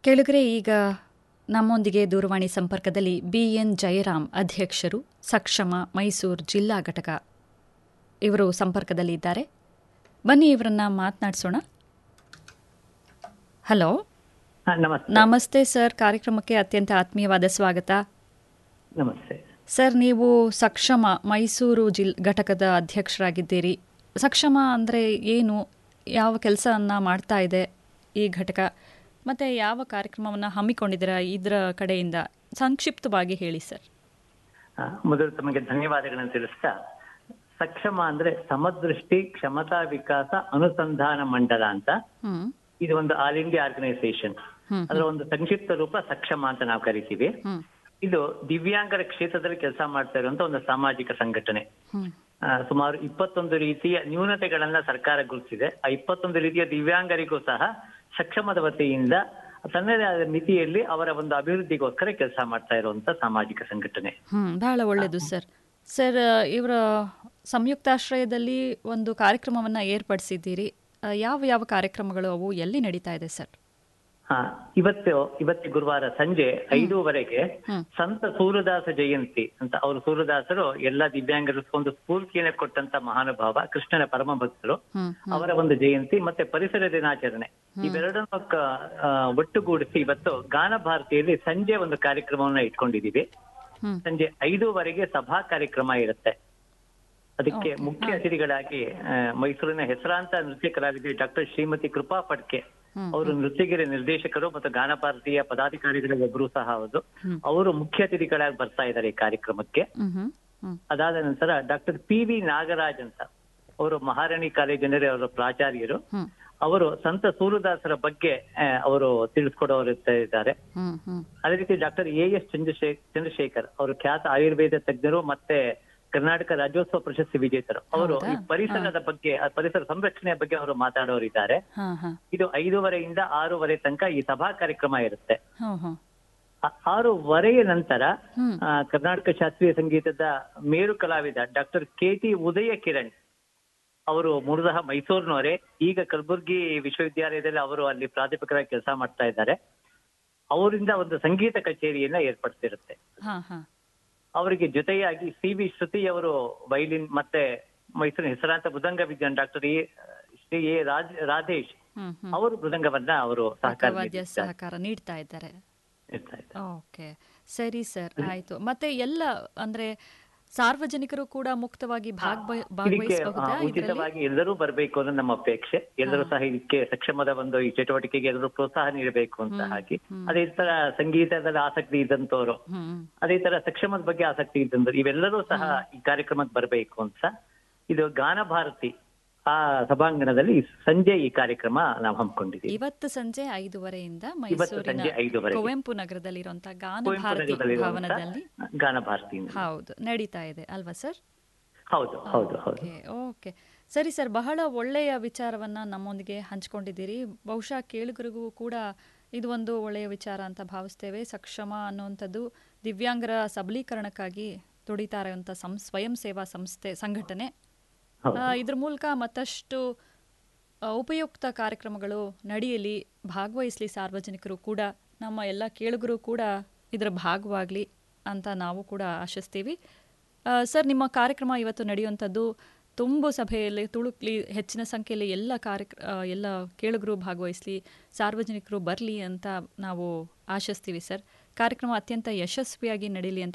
ಕೆಳಗರೆ ಈಗ ನಮ್ಮೊಂದಿಗೆ ದೂರವಾಣಿ ಸಂಪರ್ಕದಲ್ಲಿ ಬಿಎನ್ ಜಯರಾಮ್ ಅಧ್ಯಕ್ಷರು ಸಕ್ಷಮ ಮೈಸೂರು ಜಿಲ್ಲಾ ಘಟಕ ಇವರು ಸಂಪರ್ಕದಲ್ಲಿ ಇದ್ದಾರೆ ಬನ್ನಿ ಇವರನ್ನ ಮಾತನಾಡಿಸೋಣ ಹಲೋ ಹಾ, ನಮಸ್ತೆ ನಮಸ್ತೆ ಸರ್ ಕಾರ್ಯಕ್ರಮಕ್ಕೆ ಅತ್ಯಂತ ಆತ್ಮೀಯವಾದ ಸ್ವಾಗತ ನಮಸ್ತೆ ಸರ್ ನೀವು ಸಕ್ಷಮ ಮೈಸೂರು ಜಿಲ್ ಘಟಕದ ಅಧ್ಯಕ್ಷರಾಗಿದ್ದೀರಿ ಸಕ್ಷಮ ಅಂದರೆ ಏನು ಯಾವ ಕೆಲಸವನ್ನು ಮಾಡ್ತಾ ಇದೆ ಈ ಘಟಕ ಮತ್ತು ಯಾವ ಕಾರ್ಯಕ್ರಮವನ್ನು ಹಮ್ಮಿಕೊಂಡಿದ್ದೀರಾ ಇದರ ಕಡೆಯಿಂದ ಸಂಕ್ಷಿಪ್ತವಾಗಿ ಹೇಳಿ ಸರ್ ಆ, ಮೊದಲು ತಮಗೆ ಧನ್ಯವಾದಗಳನ್ನು ತಿಳಿಸ್ತಾ ಸಕ್ಷಮ ಅಂದ್ರೆ ಸಮದೃಷ್ಟಿ ಕ್ಷಮತಾ ವಿಕಾಸ ಅನುಸಂಧಾನ ಮಂಡಲ ಅಂತ ಹ್ಞೂ ಇದು ಒಂದು ಆಲ್ ಇಂಡಿಯಾ ಆರ್ಗನೈಸೇಷನ್ ಹ್ಮ್. ಅದರ ಒಂದು ಸಂಕ್ಷಿಪ್ತ ರೂಪ ಸಕ್ಷಮ ಅಂತ ನಾವು ಕರಿತೀವಿ ಹ್ಞೂ ಇದು ದಿವ್ಯಾಂಗರ ಕ್ಷೇತ್ರದಲ್ಲಿ ಕೆಲಸ ಮಾಡ್ತಾ ಇರುವಂತ ಒಂದು ಸಾಮಾಜಿಕ ಸಂಘಟನೆ ಹ್ಞೂ ಆ, ಸುಮಾರು ಇಪ್ಪತ್ತೊಂದು ರೀತಿಯ ನ್ಯೂನತೆಗಳನ್ನ ಸರ್ಕಾರ ಗುರುತಿಸಿದೆ ಆ ಇಪ್ಪತ್ತೊಂದು ರೀತಿಯ ದಿವ್ಯಾಂಗರಿಗೂ ಸಹ ಸಕ್ಷಮದ ವತಿಯಿಂದ ತನ್ನದೇ ಆದ ಮಿತಿಯಲ್ಲಿ ಅವರ ಒಂದು ಅಭಿವೃದ್ಧಿಗೋಸ್ಕರ ಕೆಲಸ ಮಾಡ್ತಾ ಇರುವಂತ ಸಾಮಾಜಿಕ ಸಂಘಟನೆ ಹ್ಞೂ ಬಹಳ ಒಳ್ಳೆಯದು ಸರ್ ಸರ್ ಇವರ ಸಂಯುಕ್ತಾಶ್ರಯದಲ್ಲಿ ಒಂದು ಕಾರ್ಯಕ್ರಮವನ್ನು ಏರ್ಪಡಿಸಿದ್ದೀರಿ ಆ, ಯಾವ ಯಾವ ಕಾರ್ಯಕ್ರಮಗಳು ಅವು ಎಲ್ಲಿ ನಡೀತಾ ಇದೆ ಸರ್ ಹಾ ಇವತ್ತು ಇವತ್ತು ಗುರುವಾರ ಸಂಜೆ ಐದೂವರೆಗೆ ಹ್ಮ್. ಸಂತ ಸೂರ್ಯದಾಸ ಜಯಂತಿ ಅಂತ ಅವರು ಸೂರ್ಯದಾಸರು ಎಲ್ಲ ದಿವ್ಯಾಂಗರಿಗೂ ಒಂದು ಸ್ಫೂರ್ತಿಯನ್ನು ಕೊಟ್ಟಂತ ಮಹಾನುಭಾವ ಕೃಷ್ಣನ ಪರಮ ಭಕ್ತರು ಹ್ಞೂ ಅವರ ಒಂದು ಜಯಂತಿ ಮತ್ತೆ ಪರಿಸರ ದಿನಾಚರಣೆ ಇವೆರಡನ್ನು ಕ- ಆ, ಒಟ್ಟುಗೂಡಿಸಿ ಇವತ್ತು ಗಾನ ಭಾರತಿಯಲ್ಲಿ ಸಂಜೆ ಒಂದು ಕಾರ್ಯಕ್ರಮವನ್ನ ಇಟ್ಕೊಂಡಿದೀವಿ ಹ್ಞೂ ಸಂಜೆ ಐದೂವರೆಗೆ ಸಭಾ ಕಾರ್ಯಕ್ರಮ ಇರುತ್ತೆ ಅದಕ್ಕೆ ಮುಖ್ಯ ಅತಿಥಿಗಳಾಗಿ ಆ, ಮೈಸೂರಿನ ಹೆಸರಾಂತ ನೃತ್ಯ ಕಲಾವಿದೆ ಡಾಕ್ಟರ್ ಶ್ರೀಮತಿ ಕೃಪಾ ಪಡ್ಕೆ ಹ್ಮ್. ಅವರು ನೃತ್ಯಗಿರಿ ನಿರ್ದೇಶಕರು ಮತ್ತು ಗಾನ ಭಾರತೀಯ ಪದಾಧಿಕಾರಿಗಳ ಒಬ್ಬರು ಸಹ ಹೌದು ಹ್ಮ್. ಅವರು ಮುಖ್ಯ ಅತಿಥಿಗಳಾಗಿ ಬರ್ತಾ ಇದ್ದಾರೆ ಈ ಕಾರ್ಯಕ್ರಮಕ್ಕೆ ಹ್ಮ್ ಹ್ಮ್ ಹ್ಮ್ ಅದಾದ ನಂತರ ಡಾಕ್ಟರ್ ಪಿ ವಿ ನಾಗರಾಜ್ ಅಂತ ಅವರು ಮಹಾರಾಣಿ ಕಾಲೇಜಿನಲ್ಲಿ ಅವರ ಪ್ರಾಚಾರ್ಯರು ಹ್ಮ್ ಅವರು ಸಂತ ಸೂರ್ಯದಾಸರ ಬಗ್ಗೆ ಆ, ಅವರು ತಿಳಿಸ್ಕೊಡೋರು ಇದ್ದಾರೆ ಹ್ಮ್ ಹ್ಮ್ ಅದೇ ರೀತಿ doctor A S Chandrashekhar Chandrashekhar ಅವರು ಖ್ಯಾತ ಆಯುರ್ವೇದ ತಜ್ಞರು ಮತ್ತೆ ಕರ್ನಾಟಕ ರಾಜ್ಯೋತ್ಸವ ಪ್ರಶಸ್ತಿ ವಿಜೇತರು ಅವರು ಈ ಹೌದಾ? ಪರಿಸರದ ಬಗ್ಗೆ ಆ ಪರಿಸರ ಸಂರಕ್ಷಣೆಯ ಬಗ್ಗೆ ಅವರು ಮಾತಾಡೋರಿದ್ದಾರೆ ಹಾ ಹಾ ಇದು ಐದೂವರೆಯಿಂದ ಆರೂವರೆ ತನಕ ಈ ಸಭಾ ಕಾರ್ಯಕ್ರಮ ಇರುತ್ತೆ ಹ್ಮ್ ಹ್ಮ್ ಆ- ಆರೂವರೆಯ ನಂತರ ಹ್ಮ್ ಆ, ಕರ್ನಾಟಕ ಶಾಸ್ತ್ರೀಯ ಸಂಗೀತದ ಮೇರು ಕಲಾವಿದ doctor K T Udaya Kiran ಅವರು ಮೂಲತಃ ಮೈಸೂರಿನವರೇ ಈಗ ಕಲಬುರಗಿ ವಿಶ್ವವಿದ್ಯಾಲಯದಲ್ಲಿ ಅವರು ಅಲ್ಲಿ ಪ್ರಾಧ್ಯಾಪಕರಾಗಿ ಕೆಲಸ ಮಾಡ್ತಾ ಇದ್ದಾರೆ ಅವರಿಂದ ಒಂದು ಸಂಗೀತ ಕಚೇರಿಯನ್ನ ಏರ್ಪಡಿಸಿರುತ್ತೆ ಹಾ ಹಾ ಅವರಿಗೆ ಜೊತೆಯಾಗಿ ಸಿ ವಿ ಶ್ರುತಿ ಅವರು ವೈಲಿನ್ ಮತ್ತೆ ಮೈಸೂರಿನ ಹೆಸರಾಂತ ಮೃದಂಗ ವಿದ್ವಾನ್ doctor A Shri A Raj Radhesh ಹ್ಮ್ ಹ್ಮ್ ಅವರು ಮೃದಂಗವನ್ನ ಅವರು ಸಹಕಾರ ವಾದ್ಯ ನೀಡ್ತಾ ಸಹಕಾರ ನೀಡ್ತಾ ಇದ್ದಾರೆ ಇರ್ತಾರೆ. ಓಕೆ ಸರಿ ಸರ್ ಆಯ್ತು ಮತ್ತೆ ಎಲ್ಲ ಅಂದ್ರೆ ಸಾರ್ವಜನಿಕರು ಕೂಡ ಮುಕ್ತವಾಗಿ ಭಾಗವ ಇದಕ್ಕೆ ಭಾಗವಹಿಸಬಹುದಾ ಆ, ಇದರಲ್ಲಿ ಉಚಿತವಾಗಿ ಎಲ್ಲರೂ ಬರಬೇಕು ಅನ್ನೋ ನಮ್ಮ ಅಪೇಕ್ಷೆ ಎಲ್ಲರೂ ಸಹ ಇದಕ್ಕೆ ಸಕ್ಷಮದ ಒಂದು ಈ ಚಟುವಟಿಕೆಗೆ ಎಲ್ಲರೂ ಪ್ರೋತ್ಸಾಹ ನೀಡಬೇಕು ಅಂತ ಹಾಕಿ ಅದೇ ತರ ಸಂಗೀತದಲ್ಲಿ ಆಸಕ್ತಿ ಇದ್ದಂತವ್ರು ಹ್ಮ್ ಅದೇ ತರ ಸಕ್ಷಮದ ಬಗ್ಗೆ ಆಸಕ್ತಿ ಇದ್ದಂದ್ರು ಇವೆಲ್ಲರೂ ಸಹ ಈ ಕಾರ್ಯಕ್ರಮಕ್ಕೆ ಬರಬೇಕು ಅಂತ ಇದು ಗಾನ ಭಾರತಿ ಆ ಸಭಾಂಗಣದಲ್ಲಿ ಈ ಸಂಜೆ ಈ ಕಾರ್ಯಕ್ರಮ ನಾವು ಹಮ್ಮಿಕೊಂಡಿದ್ದೀವಿ ಇವತ್ತು ಸಂಜೆ ಐದುವರೆಯಿಂದ ಇವತ್ತು ಮೈಸೂರಿನ ಸಂಜೆ ಐದುವರೆಗೆ ಕುವೆಂಪು ನಗರದಲ್ಲಿರುವಂತಹ ಗಾನ ಕುವೆಂಪು ಭಾರತಿ ನಗರದಲ್ಲಿರುವಂತ ಭವನದಲ್ಲಿ ಗಾನ ಭಾರತಿ ಹೌದು ನಡೀತಾ ಇದೆ ಅಲ್ವಾ ಸರ್ ಹೌದು ಹೌದು ಹೌದು ಓಕೆ ಓಕೆ ಸರಿ ಸರ್ ಬಹಳ ಒಳ್ಳೆಯ ವಿಚಾರವನ್ನ ನಮ್ಮೊಂದಿಗೆ ಹಂಚ್ಕೊಂಡಿದ್ದೀರಿ ಬಹುಶಃ ಕೇಳುಗರಿಗೂ ಕೂಡ ಇದು ಒಂದು ಒಳ್ಳೆಯ ವಿಚಾರ ಅಂತ ಭಾವಿಸ್ತೇವೆ ಸಕ್ಷಮ ಅನ್ನುವಂಥದ್ದು ದಿವ್ಯಾಂಗರ ಸಬಲೀಕರಣಕ್ಕಾಗಿ ದುಡಿತಾ ಇರುವಂಥ ಸಂ ಸ್ವಯಂ ಸೇವಾ ಸಂಸ್ಥೆ ಸಂಘಟನೆ ಹೌದು ಆ, ಇದ್ರ ಮೂಲಕ ಮತ್ತಷ್ಟು ಆ, ಉಪಯುಕ್ತ ಕಾರ್ಯಕ್ರಮಗಳು ನಡೆಯಲಿ ಭಾಗವಹಿಸಲಿ ಸಾರ್ವಜನಿಕರು ಕೂಡ ನಮ್ಮ ಎಲ್ಲ ಕೇಳುಗರು ಕೂಡ ಇದರ ಭಾಗವಾಗಲಿ ಅಂತ ನಾವು ಕೂಡ ಆಶಿಸ್ತೀವಿ ಆ, ಸರ್ ನಿಮ್ಮ ಕಾರ್ಯಕ್ರಮ ಇವತ್ತು ನಡೆಯುವಂಥದ್ದು ತುಂಬು ಸಭೆಯಲ್ಲಿ ತುಳುಕ್ಲಿ ಹೆಚ್ಚಿನ ಸಂಖ್ಯೆಯಲ್ಲಿ ಎಲ್ಲ ಕಾರ್ಯಕ್ರ ಆ, ಎಲ್ಲ ಕೇಳುಗರು ಭಾಗವಹಿಸಲಿ ಸಾರ್ವಜನಿಕರು ಬರಲಿ ಅಂತ ನಾವು ಆಶಿಸ್ತೀವಿ ಸರ್ ಕಾರ್ಯಕ್ರಮ ಅತ್ಯಂತ ಯಶಸ್ವಿಯಾಗಿ ನಡೀಲಿ ಅಂತ